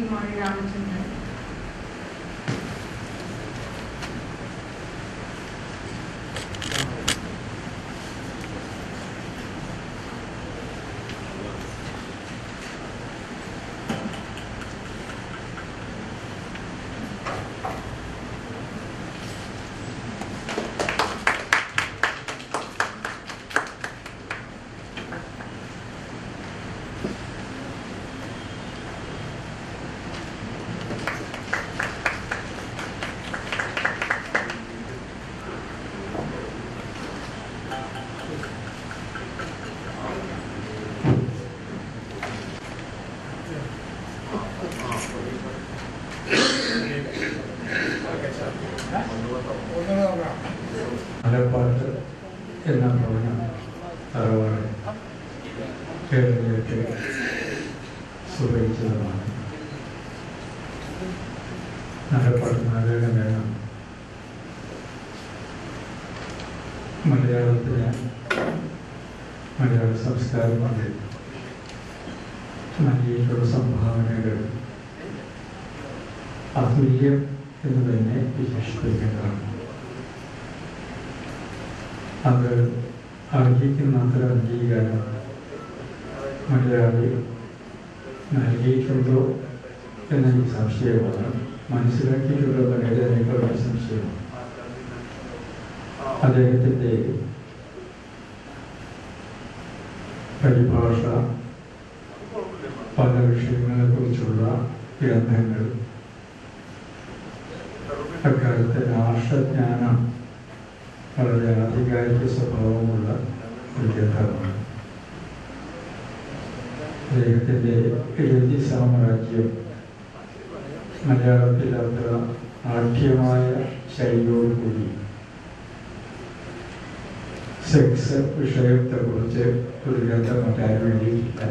കുമാരി രാമചന്ദ്രൻ മലപ്പാട്ട് എന്ന ഭവനം തറവാട് കേരളത്തിലേക്ക് സുപരിചിതമാണ് മലപ്പാട്ട് നാരായണ മേളം മലയാളത്തിന് മലയാള സംസ്കാരത്തിൽ നൽകിയിട്ടുള്ള സംഭാവനകൾ അതുല്യം എന്ന് തന്നെ വിശേഷിപ്പിക്കേണ്ടതാണ് അത് അർഹിക്കുന്നത്ര അംഗീകാരം മലയാളി നൽകിയിട്ടുണ്ടോ എന്നെനിക്ക് സംശയമാണ് മനസ്സിലാക്കിയിട്ടുള്ള പലതിനേക്കാളും സംശയമാണ് അദ്ദേഹത്തിൻ്റെ പരിഭാഷ പല വിഷയങ്ങളെക്കുറിച്ചുള്ള ഗ്രന്ഥങ്ങൾ അക്കാലത്തെ രാഷ്ട്രജ്ഞാനം വളരെ ആധികാരിക സ്വഭാവമുള്ള ഒരു ഗ്രന്ഥമാണ് അദ്ദേഹത്തിൻ്റെ എഴുതി സാമ്രാജ്യം മലയാളത്തിൽ അത്ര ആഠ്യമായ ശൈലിയോടുകൂടി സെക്സ് വിഷയത്തെക്കുറിച്ച് ഒരു ഗ്രന്ഥം മറ്റാരും എഴുതിയിട്ടില്ല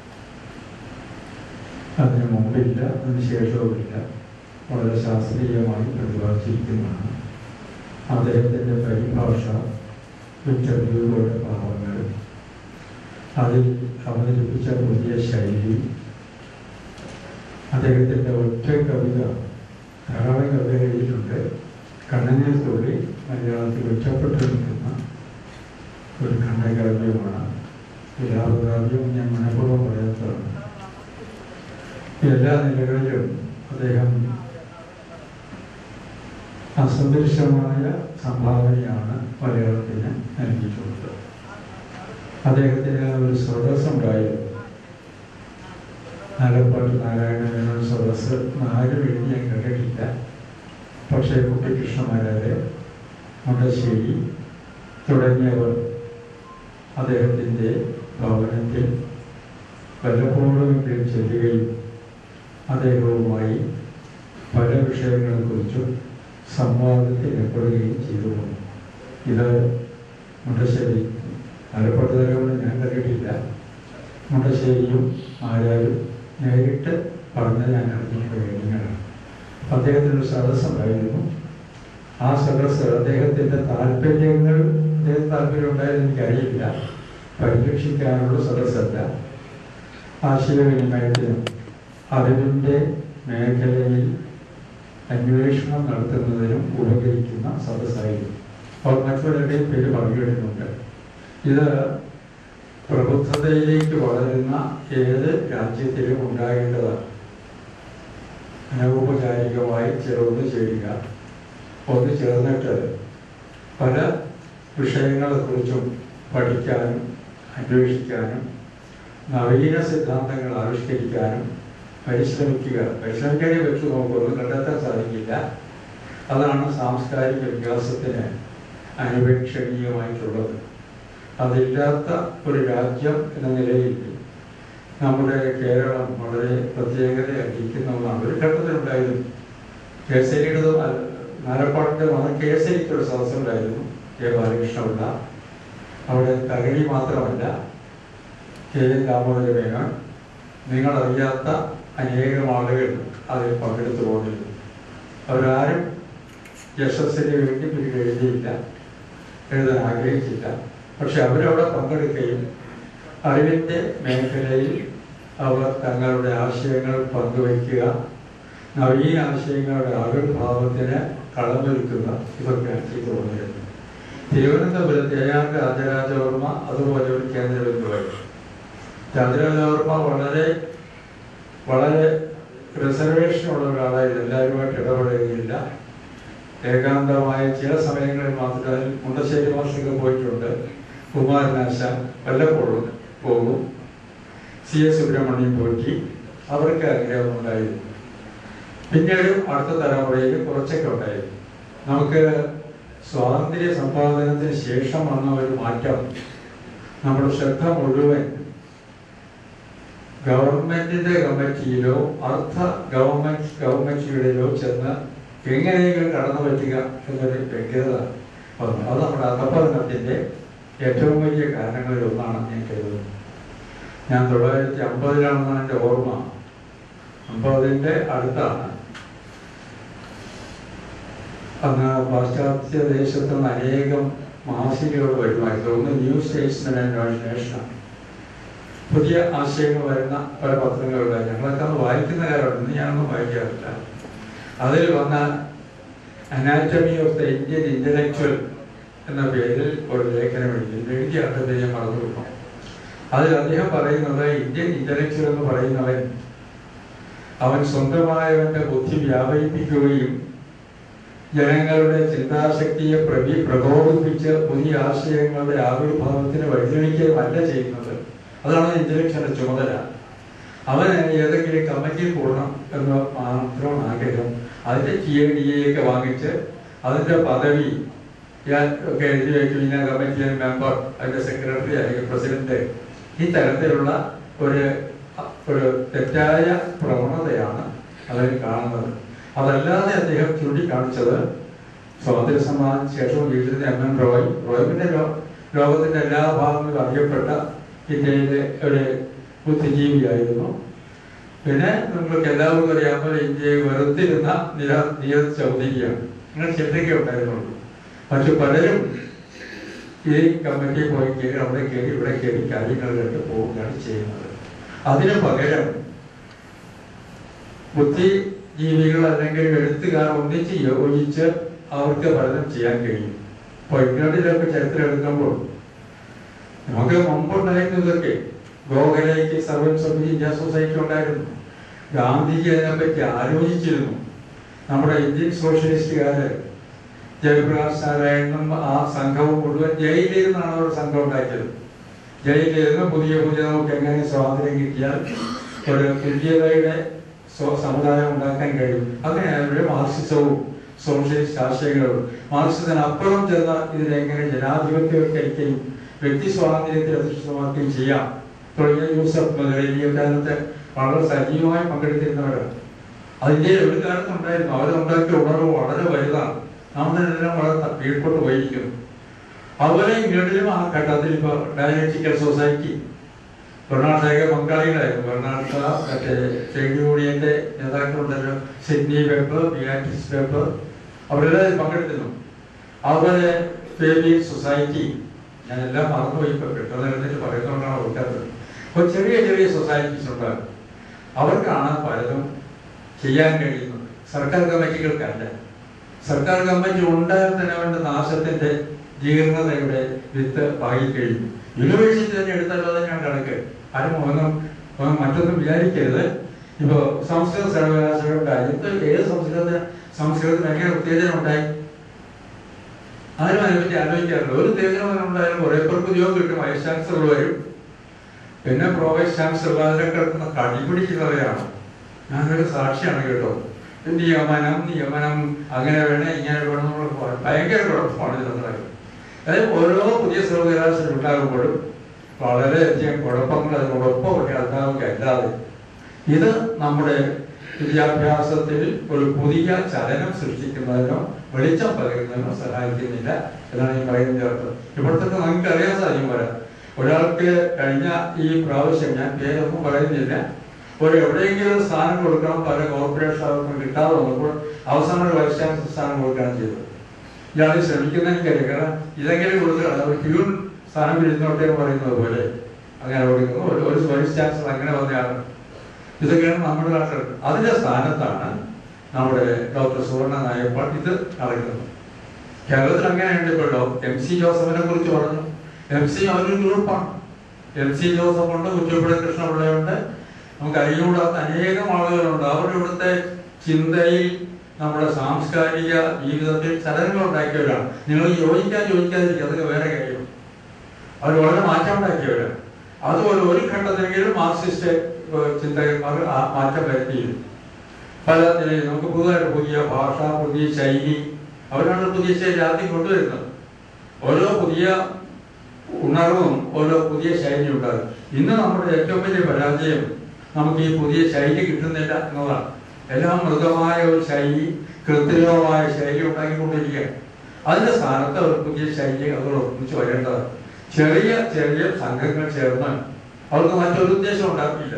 അതിന് മുമ്പില്ല അതിന് ശേഷവുമില്ല വളരെ ശാസ്ത്രീയമായി പ്രതിപാദിച്ചിരിക്കുന്നതാണ് അദ്ദേഹത്തിൻ്റെ പരിഭാഷ ഇന്റർവ്യൂകളുടെ ഭാവങ്ങൾ അതിൽ അവതരിപ്പിച്ച പുതിയ ശൈലി അദ്ദേഹത്തിൻ്റെ ഒറ്റ കവിത ധാരാളം കവിത എഴുതിയിട്ടുണ്ട് കണ്ണനെ തൊഴിൽ മലയാളത്തിൽ ഒറ്റപ്പെട്ടു നിൽക്കുന്ന ഒരു ഖണ്ഡകാവ്യമാണ് വിലാപകാവ്യം ഞാൻ മനഃപൂർവ്വം പറയാത്തതാണ് എല്ലാ നിലകളിലും അദ്ദേഹം അസദൃശമായ സംഭാവനയാണ് മലയാളത്തിന് നൽകിയിട്ടുള്ളത് അദ്ദേഹത്തിന് ഒരു സദസ്സുണ്ടായിരുന്നു നാലപ്പാട്ട് നാരായണ മേനോൻ സദസ്സ് ആരും എഴുതി ഞാൻ കണ്ടിട്ടില്ല പക്ഷേ കുട്ടികൃഷ്ണമാരാര് മുണ്ടശ്ശേരി തുടങ്ങിയവർ അദ്ദേഹത്തിൻ്റെ ഭവനത്തിൽ വല്ലപ്പോഴുമെങ്കിലും ചെല്ലുകയും അദ്ദേഹവുമായി പല വിഷയങ്ങളെക്കുറിച്ചും സംവാദത്തിൽ ഏർപ്പെടുകയും ചെയ്തു ഇത് മുണ്ടശ്ശേരി ആലപ്പാട്ട് തലമുറ ഞാൻ കണ്ടിട്ടില്ല മുണ്ടശ്ശേരിയും ആരാലും നേരിട്ട് പറഞ്ഞ് ഞാൻ അറിഞ്ഞിട്ടുള്ള കാര്യങ്ങളാണ് അദ്ദേഹത്തിനൊരു സദസ്സുണ്ടായിരുന്നു ആ സദസ്സ് അദ്ദേഹത്തിൻ്റെ താല്പര്യങ്ങൾ അദ്ദേഹത്തിന് താല്പര്യം ഉണ്ടായെന്ന് എനിക്കറിയില്ല പരിരക്ഷിക്കാനുള്ള സദസ്സല്ല ആശയവിനിമയത്തിനും അറിവിൻ്റെ മേഖലയിൽ അന്വേഷണം നടത്തുന്നതിനും ഉപകരിക്കുന്ന സദസ്സായിരുന്നു അവർ മറ്റുള്ളവരുടെയും പേര് പങ്കിടുന്നുണ്ട് ഇത് പ്രബുദ്ധതയിലേക്ക് വളരുന്ന ഏത് രാജ്യത്തിലും ഉണ്ടാകേണ്ടതാണ് അനൗപചാരികമായി ചേർന്ന് ചേരുക ഒന്ന് ചേർന്നിട്ട് പല വിഷയങ്ങളെക്കുറിച്ചും പഠിക്കാനും അന്വേഷിക്കാനും നവീന സിദ്ധാന്തങ്ങൾ ആവിഷ്കരിക്കാനും പരിശ്രമിക്കുക പരിശ്രമിക്കാനേ പറ്റൂ നമുക്കൊന്നും കണ്ടെത്താൻ സാധിക്കില്ല അതാണ് സാംസ്കാരിക വികാസത്തിന് അനുപേക്ഷണീയമായിട്ടുള്ളത് അതില്ലാത്ത ഒരു രാജ്യം എന്ന നിലയിൽ നമ്മുടെ കേരളം വളരെ പ്രത്യേകത അർഹിക്കുന്ന ഒന്നാണ് ഒരു ഘട്ടത്തിലുണ്ടായിരുന്നു കേസരിയുടെ നാലപ്പാടിൻ്റെ മത കേസരിക്കൊരു സദസ്സുണ്ടായിരുന്നു കെ ബാലകൃഷ്ണപിള്ള അവിടെ തകഴി മാത്രമല്ല കെ എൻ ദാമോദര മേനോൻ നിങ്ങളറിയാത്ത അനേകം ആളുകൾ അതിൽ പങ്കെടുത്തു പോന്നിരുന്നു അവരാരും യശസ്സിന് വേണ്ടി പിന്നീട് എഴുതിയില്ല എഴുതാൻ ആഗ്രഹിച്ചില്ല പക്ഷെ അവരവിടെ പങ്കെടുക്കുകയും അറിവിൻ്റെ മേഖലയിൽ അവർ തങ്ങളുടെ ആശയങ്ങൾ പങ്കുവയ്ക്കുക നവീന ആശയങ്ങളുടെ ആവിർഭാവത്തിന് കളമൊരുക്കുന്ന ഇതൊക്കെയാണ് ഈ തോന്നിയിരുന്നത് തിരുവനന്തപുരത്ത് ഏയാണ്ട് രാജരാജവർമ്മ അതുപോലെ ഒരു കേന്ദ്ര ബിന്ദുവായി രാജരാജവർമ്മ വളരെ വളരെ റിസർവേഷൻ ഉള്ള ഒരാളായിരുന്നു എല്ലാവരുമായിട്ട് ഇടപെടുകയില്ല ഏകാന്തമായ ചില സമയങ്ങളിൽ മാത്രമേ അതിൽ മുണ്ടശ്ശേരി മാഷൊക്കെ പോയിട്ടുണ്ട് കുമാരനാശാൻ വല്ലപ്പോഴും പോകും സി എസ് സുബ്രഹ്മണ്യം പോറ്റി അവർക്ക് ആഗ്രഹമുണ്ടായിരുന്നു പിന്നീട് അടുത്ത തലമുറയിൽ കുറച്ചൊക്കെ ഉണ്ടായിരുന്നു നമുക്ക് സ്വാതന്ത്ര്യ സമ്പാദനത്തിന് ശേഷം വന്ന ഒരു മാറ്റം നമ്മുടെ ശ്രദ്ധ മുഴുവൻ ഗവൺമെന്റിന്റെ കമ്മിറ്റിയിലോ അർദ്ധ ഗവൺമെന്റ് കമ്മിറ്റികളിലോ ചെന്ന് എങ്ങനെയെങ്കിലും കടന്നു പറ്റുക എന്നൊരു വ്യക്തത വന്നു അത് നമ്മുടെ അധപതനത്തിന്റെ ഏറ്റവും വലിയ കാരണങ്ങളിൽ ഒന്നാണെന്ന് ഞാൻ കരുതുന്നു ഞാൻ തൊള്ളായിരത്തി അമ്പതിലാണെന്നാണ് എൻ്റെ ഓർമ്മ അമ്പതിൻ്റെ അടുത്താണ് അന്ന് പാശ്ചാത്യ ദേശത്ത് നിന്ന് അനേകം മാസികകൾ വരുമായിരുന്നു ഒന്ന് ന്യൂ സ്റ്റേറ്റ്സ്മെൻ ആൻഡ് നേഷനാണ് പുതിയ ആശയങ്ങൾ വരുന്ന പല പത്രങ്ങളുണ്ടായി ഞങ്ങളൊക്കെ അന്ന് വായിക്കുന്ന കാലമാണ് ഞാനൊന്നും വായിക്കാറില്ല അതിൽ വന്ന anatomy of the Indian intellectual എന്ന പേരിൽ ഒരു ലേഖനം എഴുതി എഴുതിയ ആളുടെ ഞാൻ മറന്നു കൊടുക്കണം അതിൽ അദ്ദേഹം പറയുന്നത് ഇന്ത്യൻ ഇന്റലക്ച്വൽ എന്ന് പറയുന്നവൻ അവൻ സ്വന്തമായവന്റെ ബുദ്ധി വ്യാപരിപ്പിക്കുകയും ജനങ്ങളുടെ ചിന്താശക്തിയെ പ്രവി പ്രകോപിപ്പിച്ച് പുതിയ ആശയങ്ങളുടെ ആവിർഭാവത്തിന് വഴിതെളിക്കുകയുമല്ല ചെയ്യുന്നത് അതാണ് ഇന്റലക്ച്വലിന്റെ ചുമതല അവന് ഏതെങ്കിലും കമ്മിറ്റിയിൽ കൂടണം എന്ന് മാത്രം ആഗ്രഹം അതിന്റെ ടി എ ഡി എ ഒക്കെ വാങ്ങിച്ച് അതിന്റെ പദവി ഞാൻ ഒക്കെ എഴുതി വെക്കും ഇന്ന കമ്മിറ്റി മെമ്പർ അതിന്റെ സെക്രട്ടറി അല്ലെങ്കിൽ പ്രസിഡന്റ് ഈ തരത്തിലുള്ള ഒരു ഒരു തെറ്റായ പ്രവണതയാണ് അതിൽ കാണുന്നത് അതല്ലാതെ അദ്ദേഹം ചൂണ്ടിക്കാണിച്ചത് സ്വാതന്ത്ര്യ സമ്മാനത്തിന് ശേഷം ജീവിച്ചിരുന്ന എം എൻ റോയ് റോയിന്റെ ലോകത്തിന്റെ എല്ലാ ഭാഗങ്ങളിലും അറിയപ്പെട്ട ഇന്ത്യയിലെ ഒരു ബുദ്ധിജീവിയായിരുന്നു പിന്നെ നിങ്ങൾക്ക് എല്ലാവർക്കും അറിയാവുന്ന ഇന്ത്യയെ വെറുത്തിരുന്ന നിര നീരജ് ചൗധരിയാണ് അങ്ങനെ ചിന്തയ്ക്ക് ഉണ്ടായിരുന്നുള്ളൂ മറ്റു പലരും ഈ കമ്മിറ്റി പോയി കയറി അവിടെ കയറി ഇവിടെ കയറി കാര്യങ്ങൾ കണ്ട് പോവുകയാണ് ചെയ്യുന്നത് അതിനു പകരം ബുദ്ധിജീവികൾ അല്ലെങ്കിൽ എഴുത്തുകാർ ഒന്നിച്ച് യോജിച്ച് അവർക്ക് പലതും ചെയ്യാൻ കഴിയും ഇപ്പോൾ ഇംഗ്ലണ്ടിലൊക്കെ ചരിത്രം എടുക്കുമ്പോൾ നമുക്ക് മുമ്പുണ്ടായിരുന്നു ഇതൊക്കെ ഗോഖലേക്ക് സർവൻസ് ഓഫ് ഇന്ത്യ സൊസൈറ്റി ഉണ്ടായിരുന്നു ഗാന്ധിജി അതിനെപ്പറ്റി ആലോചിച്ചിരുന്നു നമ്മുടെ ഇന്ത്യൻ സോഷ്യലിസ്റ്റുകാര് ജയപ്രകാശ് നാരായണനും ആ സംഘവും മുഴുവൻ ജയിലിരുന്നാണ് അവർ സംഘം ഉണ്ടാക്കിയത് ജയിലിരുന്ന് പുതിയ പുതിയ നമുക്ക് എങ്ങനെ സ്വാതന്ത്ര്യം കിട്ടിയാൽ ഒരു തുല്യതയുടെ സ്വ- സമുദായം ഉണ്ടാക്കാൻ കഴിയും അങ്ങനെ അവരുടെ മാർക്സിസവും സോഷ്യലിസ്റ്റ് ആശയങ്ങളും മാർക്സിസത്തിനപ്പുറം ചെന്ന ഇതിനെങ്ങനെ ജനാധിപത്യവൽക്കരിക്കുകയും വ്യക്തി സ്വാതന്ത്ര്യത്തെ അധിഷ്ഠിതമാക്കുകയും ചെയ്യാം തുടങ്ങിയ യൂസഫ് മുതലേ ഈ കാലത്ത് വളരെ സജീവമായി പങ്കെടുത്തിരുന്നവരാണ് അതിന്റെ ഒരു കാലത്ത് ഉണ്ടായിരുന്നു അവരുണ്ടാക്കിയ ഉണർവ് വളരെ വലുതാണ് നമ്മളെല്ലാം വളരെ ത- കീഴ്പോട്ട് പോയിരിക്കുന്നു അതുപോലെ ഇംഗ്ലണ്ടിലും ആ ഘട്ടത്തിൽ ഇപ്പൊ ഡയലക്റ്റിക്കൽ സൊസൈറ്റി ബെർണാഡ് ഷായൊക്കെ പങ്കാളികളായിരുന്നു ബെർണാഡ് ഷാ മറ്റേ ട്രേഡ് യൂണിയന്റെ നേതാക്കളുണ്ടല്ലോ സിഡ്നി വെബ് ബിയാറ്റിസ് വെബ് അവരെല്ലാം ഇതിൽ പങ്കെടുത്തിരുന്നു അതുപോലെ ഫേബിയൻ സൊസൈറ്റി ഞാനെല്ലാം മറന്നുപോയി ഇപ്പൊ പെട്ടെന്ന് എടുത്തിട്ട് പറയുന്നതുകൊണ്ടാണ് ഓർക്കാത്തത് അപ്പോൾ ചെറിയ ചെറിയ സൊസൈറ്റീസ് ഉണ്ടാകും അവർക്കാണ് പലതും ചെയ്യാൻ കഴിയുന്നത് സർക്കാർ കമ്മിറ്റികൾക്കല്ല സർക്കാർ കമ്മിറ്റി ഉണ്ടായാൽ തന്നെ അവന്റെ നാശത്തിന്റെ ജീർണതയുടെ വിത്ത് പാകിക്കഴിഞ്ഞു യൂണിവേഴ്സിറ്റി തന്നെ എടുത്താലോ തന്നെയാണ് കണക്ക് ആരും ഒന്നും ഒന്നും മറ്റൊന്നും വിചാരിക്കരുത് ഇപ്പോ സംസ്കൃത സർവകലാശാല ഉണ്ടായി എന്ത് ഏത് സംസ്കൃത സംസ്കൃതത്തിന് എങ്ങനെ ഉത്തേജനം ഉണ്ടായി ആരും അതിനെപ്പറ്റി ആലോചിക്കാറില്ല ഒരു ഉത്തേജനം ഉണ്ടായാലും കുറെ പേർക്ക് ഉദ്യോഗം കിട്ടും വൈസ് ചാൻസലർ വരും പിന്നെ പ്രോ വൈസ് ചാൻസലർ അതിനെ കിടക്കുന്ന കടിപിടിക്കുന്നവരാണ് ഞാനൊരു സാക്ഷിയാണ് കേട്ടോ നിയമനം നിയമനം അങ്ങനെ വേണേ ഇങ്ങനെ വേണം എന്നുള്ള ഭ- ഭയങ്കര കുഴപ്പമാണ് ഇതിനകത്ത് അതായത് ഓരോ പുതിയ സർവകലാശാല ഉണ്ടാകുമ്പോഴും വളരെയധികം കുഴപ്പങ്ങൾ അതിനോടൊപ്പം ഒക്കെ ഉണ്ടാവുക അല്ലാതെ ഇത് നമ്മുടെ വിദ്യാഭ്യാസത്തിൽ ഒരു പുതിയ ചലനം സൃഷ്ടിക്കുന്നതിനോ വെളിച്ചം പകരുന്നതിനോ സഹായിക്കുന്നില്ല എന്നാണ് ഈ പറയുന്നത് ചേർത്ത് ഇവിടുത്തെ നമുക്ക് അറിയാൻ സാധിക്കും വരാം ഒരാൾക്ക് കഴിഞ്ഞ ഈ പ്രാവശ്യം ഞാൻ പേരൊന്നും പറയുന്നില്ല ഒരു എവിടെയെങ്കിലും ഒരു സ്ഥാനം കൊടുക്കണം പല കോർപ്പറേഷൻ സ്ഥാപനങ്ങൾ കിട്ടാതെ വന്നപ്പോൾ അവസാനം ഒരു വൈസ് ചാൻസലർ സ്ഥാനം കൊടുക്കുകയാണ് ചെയ്തത് ഇയാൾ ശ്രമിക്കുന്ന എനിക്കറിയാം കാരണം ഇതെങ്കിലും കൊടുക്കുകയാണ് ഒരു പ്യൂൺ സ്ഥാനം ഇരുന്നോട്ടെ എന്ന് പറയുന്നത് പോലെ അങ്ങനെ കൊടുക്കുന്നു ഒരു ഒരു വൈസ് ചാൻസലർ അങ്ങനെ വന്നയാണ് ഇതൊക്കെയാണ് നമ്മുടെ നാട്ടിൽ അതിന്റെ സ്ഥാനത്താണ് നമ്മുടെ ഡോക്ടർ സുവർണ നായപ്പാട് ഇത് നടക്കുന്നത് കേരളത്തിൽ അങ്ങനെയുണ്ട് ഇപ്പോൾ ഡോ എം സി ജോസഫിനെ കുറിച്ച് പറഞ്ഞു എം സി അവരൊരു ഗ്രൂപ്പാണ് എം സി ജോസഫ് ഉണ്ട് കുറ്റിപ്പുഴ കൃഷ്ണപിള്ളയുണ്ട് നമുക്ക് അറിയൂടാത്ത അനേകം ആളുകളുണ്ട് അവർ ഇവിടുത്തെ ചിന്തയിൽ നമ്മുടെ സാംസ്കാരിക ജീവിതത്തിൽ ചലനങ്ങൾ ഉണ്ടാക്കിയവരാണ് നിങ്ങൾ യോജിക്കാൻ യോജിക്കാതിരിക്കുക അതൊക്കെ വേറെ കാര്യം അവർ വളരെ മാറ്റം ഉണ്ടാക്കിയവരാണ് അതുപോലെ ഒരു ഘട്ടത്തിലെങ്കിലും മാർക്സിസ്റ്റ് ഏഹ്, ചിന്തകന്മാർ ആ മാറ്റം വരുത്തിയിരുന്നു പല നിലയിൽ നമുക്ക് പുതുതായിട്ട് പുതിയ ഭാഷ പുതിയ ശൈലി അവരാണ് പുതിയ ശൈലി ആദ്യം കൊണ്ടുവരുന്നത് ഓരോ പുതിയ ഉണർവും ഓരോ പുതിയ ശൈലി ഉണ്ടാകും ഇന്ന് നമ്മുടെ ഏറ്റവും വലിയ പരാജയം നമുക്ക് ഈ പുതിയ ശൈലി കിട്ടുന്നില്ല എന്നതാണ് എല്ലാം മൃദമായ ഒരു ശൈലി കൃത്രിമമായ ശൈലി ഉണ്ടാക്കിക്കൊണ്ടിരിക്കുകയാണ് അതിന്റെ സ്ഥാനത്ത് ഒരു പുതിയ ശൈലി അവർ ഒന്നിച്ച് വരേണ്ടതാണ് ചെറിയ ചെറിയ സംഘങ്ങൾ ചേർന്ന് അവർക്ക് മറ്റൊരു ഉദ്ദേശം ഉണ്ടാക്കില്ല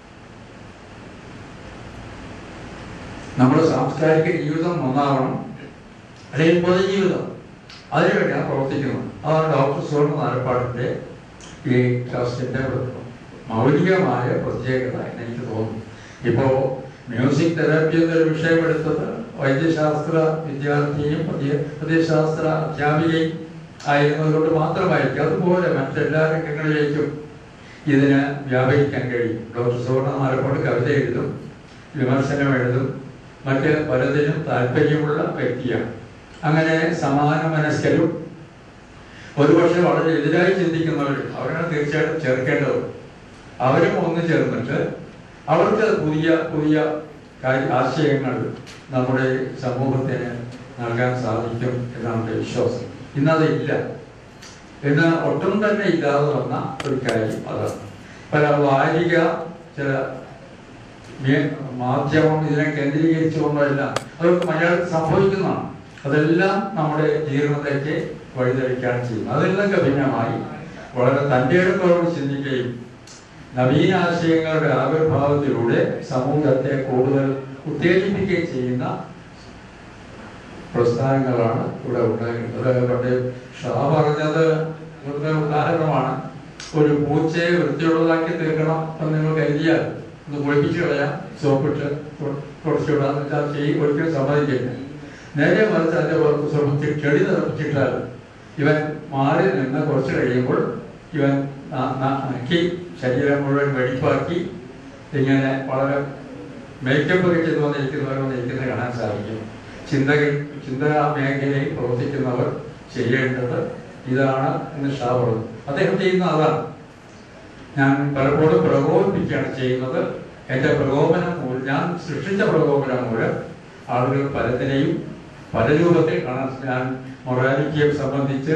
നമ്മുടെ സാംസ്കാരിക ജീവിതം ഒന്നാവണം അല്ലെങ്കിൽ പൊതുജീവിതം അതിനുവേണ്ടിയാണ് പ്രവർത്തിക്കുന്നത് അതാണ് ഡോക്ടർ സുവർണ നാലപ്പാടിന്റെ ഈ ട്രസ്റ്റിന്റെ മൗലികമായ പ്രത്യേകത എന്ന് എനിക്ക് തോന്നുന്നു ഇപ്പോ മ്യൂസിക് തെറാപ്പി എന്നൊരു വിഷയം എടുത്തത് വൈദ്യശാസ്ത്ര വിദ്യാർത്ഥിയും വൈദ്യ- വൈദ്യശാസ്ത്ര അധ്യാപികയും ആയിരുന്നതുകൊണ്ട് മാത്രമായിരിക്കും അതുപോലെ മറ്റെല്ലാ രംഗങ്ങളിലേക്കും ഇതിന് വ്യാപരിക്കാൻ കഴിയും ഡോക്ടർ സുവർണ നാലപ്പാട് കവിത എഴുതും വിമർശനം എഴുതും മറ്റ് പലതിനും താല്പര്യമുള്ള വ്യക്തിയാണ് അങ്ങനെ സമാന മനസ്കരും ഒരുപക്ഷെ വളരെ എതിരായി ചിന്തിക്കുന്നവരും അവരാണ് തീർച്ചയായിട്ടും ചേർക്കേണ്ടത് അവരും ഒന്ന് ചേർന്നിട്ട് അവർക്ക് പുതിയ പുതിയ കാര്യ- ആശയങ്ങൾ നമ്മുടെ സമൂഹത്തിന് നൽകാൻ സാധിക്കും എന്നാണ് എൻ്റെ വിശ്വാസം ഇന്നതില്ല ഇന്ന് ഒട്ടും തന്നെ ഇല്ലാതെ വന്ന ഒരു കാര്യം അതാണ് പല വാരിക ചില മേ- മാധ്യമം ഇതിനെ കേന്ദ്രീകരിച്ചുകൊണ്ടല്ല അതൊക്കെ മലയാളത്തിൽ സംഭവിക്കുന്നതാണ് അതെല്ലാം നമ്മുടെ ജീർണതയ്ക്ക് വഴിതെളിക്കാൻ ചെയ്യും അതെല്ലാം ഭിന്നമായി വളരെ തൻ്റെ അടുത്തോട് ചിന്തിക്കുകയും നവീന ആശയങ്ങളുടെ ആവിർഭാവത്തിലൂടെ സമൂഹത്തെ കൂടുതൽ ഉത്തേജിപ്പിക്കുകയും ചെയ്യുന്ന പ്രസ്ഥാനങ്ങളാണ് ഇവിടെ ഉണ്ടായിരുന്നത് പണ്ട് ഷാ പറഞ്ഞത് ഇവിടുത്തെ ഉദാഹരണമാണ് ഒരു പൂച്ചയെ വൃത്തിയുള്ളതാക്കി തീർക്കണം എന്ന് നിങ്ങൾ കരുതിയാൽ ഒന്ന് കുളിപ്പിച്ചു കളയാം സോപ്പിട്ട് തു- തുടച്ചു വിടാന്ന് വെച്ചാൽ ചെയ്യും ഒരിക്കലും സമ്മതിക്കില്ല നേരെ മറിച്ച് അതിന്റെ പുറത്ത് ശ്രമിച്ച് ചെടി നിറപ്പിച്ചിട്ടാൽ ഇവൻ മാറി നിന്ന് കുറച്ച് കഴിയുമ്പോൾ ഇവൻ ന- ന- നക്കി ശരീരം മുഴുവൻ വെടിപ്പാക്കി ഇങ്ങനെ വളരെ മേക്കപ്പ് ഒക്കെ ചെയ്ത് വന്നിരിക്കുന്നവർ വന്നിരിക്കുന്നത് കാണാൻ സാധിക്കും ചിന്തകൾ ചിന്താ മേഖലയിൽ പ്രവർത്തിക്കുന്നവർ ചെയ്യേണ്ടത് ഇതാണ് എന്ന് ഷാ പറഞ്ഞു അദ്ദേഹം ചെയ്യുന്ന അതാണ് ഞാൻ പലപ്പോഴും പ്രകോപിപ്പിക്കുകയാണ് ചെയ്യുന്നത് എൻ്റെ പ്രകോപനം മൂലം ഞാൻ സൃഷ്ടിച്ച പ്രകോപനം മൂലം ആളുകൾ പലതിനെയും പല രൂപത്തിൽ കാണാൻ ഞാൻ മൊറാലിറ്റിയെ സംബന്ധിച്ച്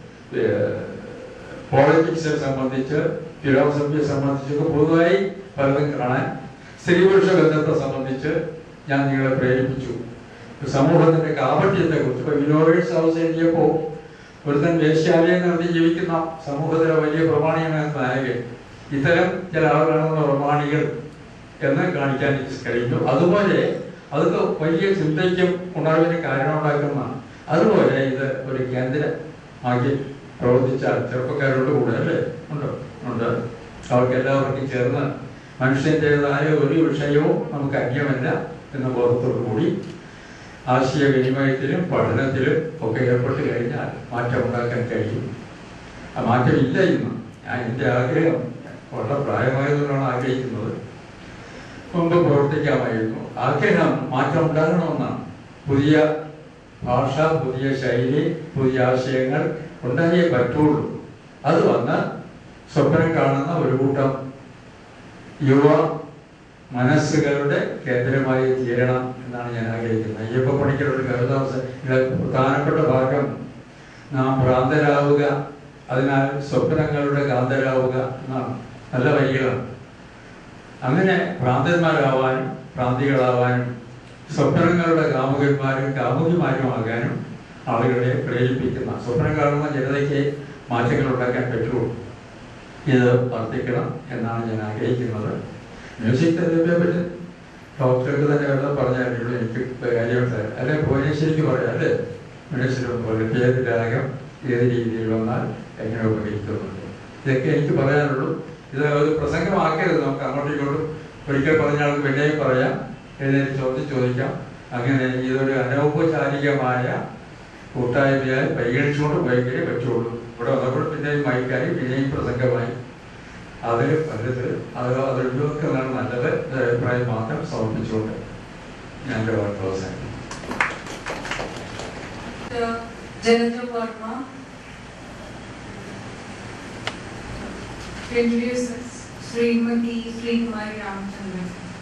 പോളിറ്റിക്സിനെ സംബന്ധിച്ച് ഫിലോസഫിയെ സംബന്ധിച്ചൊക്കെ പൊതുവായി പലതും കാണാൻ സ്ത്രീ പുരുഷ ബന്ധത്തെ സംബന്ധിച്ച് ഞാൻ നിങ്ങളെ പ്രേരിപ്പിച്ചു സമൂഹത്തിന്റെ കാപട്യത്തെ കുറിച്ച് ഇപ്പൊ വിനോവേഴ്സ് ഹൗസ് എഴുതിയപ്പോ ഒരുത്തൻ വേശ്യാലയം നടത്തി ജീവിക്കുന്ന സമൂഹത്തിലെ വലിയ പ്രമാണിയാണ് നായകൻ ഇത്തരം ചില ആളുകളാണ് പ്രമാണികൾ എന്ന് കാണിക്കാൻ എനിക്ക് കഴിഞ്ഞു അതുപോലെ അതൊക്കെ വലിയ ചിന്തയ്ക്കും ഉണർവിന് കാരണമുണ്ടാക്കുന്നതാണ് അതുപോലെ ഇത് ഒരു കേന്ദ്രമാക്കി പ്രവർത്തിച്ചാൽ ചെറുപ്പക്കാരോട് കൂടെ അല്ലേ ഉണ്ട് ഉണ്ട് അവർക്ക് എല്ലാവർക്കും ചേർന്ന് മനുഷ്യൻ്റെതായ ഒരു വിഷയവും നമുക്ക് അന്യമല്ല എന്ന ബോധത്തോടു കൂടി ആശയവിനിമയത്തിലും പഠനത്തിലും ഒക്കെ ഏർപ്പെട്ട് കഴിഞ്ഞാൽ മാറ്റം ഉണ്ടാക്കാൻ കഴിയും ആ മാറ്റമില്ല ഇന്ന് ഞാൻ എൻ്റെ ആഗ്രഹം വളരെ പ്രായമായതുകൊണ്ടാണ് ആഗ്രഹിക്കുന്നത് മുമ്പ് പ്രവർത്തിക്കാമായിരുന്നു ആഗ്രഹം മാറ്റം ഉണ്ടാകണമെന്നാണ് പുതിയ ഭാഷ പുതിയ ശൈലി പുതിയ ആശയങ്ങൾ ഉണ്ടായേ പറ്റുള്ളൂ അത് വന്ന് സ്വപ്നം കാണുന്ന ഒരു കൂട്ടം യുവ മനസ്സുകളുടെ കേന്ദ്രമായി തീരണം എന്നാണ് ഞാൻ ആഗ്രഹിക്കുന്നത് അയ്യപ്പ പണിക്കരുടെ കവിതാംശ പ്രധാനപ്പെട്ട ഭാഗം നാം ഭ്രാന്തരാവുക അതിനാൽ സ്വപ്നങ്ങളുടെ കാന്തരാവുക എന്നാണ് നല്ല വരികളാണ് അങ്ങനെ ഭ്രാന്തന്മാരാവാനും ഭ്രാന്തികളാവാനും സ്വപ്നങ്ങളുടെ കാമുകന്മാരും കാമുകിമാരുമാകാനും ആളുകളെ പ്രേരിപ്പിക്കുന്ന സ്വപ്നം കാണുന്ന ജനതയ്ക്ക് മാറ്റങ്ങൾ ഉണ്ടാക്കാൻ പറ്റുള്ളൂ ഇത് വർദ്ധിക്കണം എന്നാണ് ഞാൻ ആഗ്രഹിക്കുന്നത് മ്യൂസിക് തെറപ്പിയെ പറ്റി ഡോക്ടർക്ക് തന്നെ വെള്ളം പറഞ്ഞാലുള്ളൂ എനിക്ക് കാര്യം തരാം അല്ലെ ഭുവനേശ്വരിക്ക് പറയാം അല്ലേ ഭുവനേശ്വരി ഒന്ന് പറയും ഏത് രാഗം ഏത് രീതിയിൽ വന്നാൽ എങ്ങനെ ഉപകരിക്കുന്നുണ്ട് ഇതൊക്കെ എനിക്ക് പറയാനുള്ളൂ ഇത് ഒരു പ്രസംഗമാക്കരുത് നമുക്ക് അങ്ങോട്ടും ഇങ്ങോട്ടും ഒരിക്കൽ പറഞ്ഞ ആൾക്ക് പിന്നെയും പറയാം എഴുന്നേറ്റ് ചോദ്യം ചോദിക്കാം അങ്ങനെ ഇതൊരു അനൗപചാരികമായ കൂട്ടായ്മയായി പരിഗണിച്ചുകൊണ്ട് പോയെങ്കിലേ പറ്റുള്ളൂ ഇവിടെ വന്നപ്പോൾ പിന്നെയും മൈക്കായി പിന്നെയും പ്രസംഗമായി അതിൽ പലത് അത് അത് ഒഴിവാക്കുന്നതാണ് നല്ലത് എന്ന അഭിപ്രായം മാത്രം സമർപ്പിച്ചുകൊണ്ട് ഞാൻ എൻ്റെ വാർത്ത അവസാനിക്കും Janendra Verma to introduce us, Srimati Sri Kumari Ramchandran.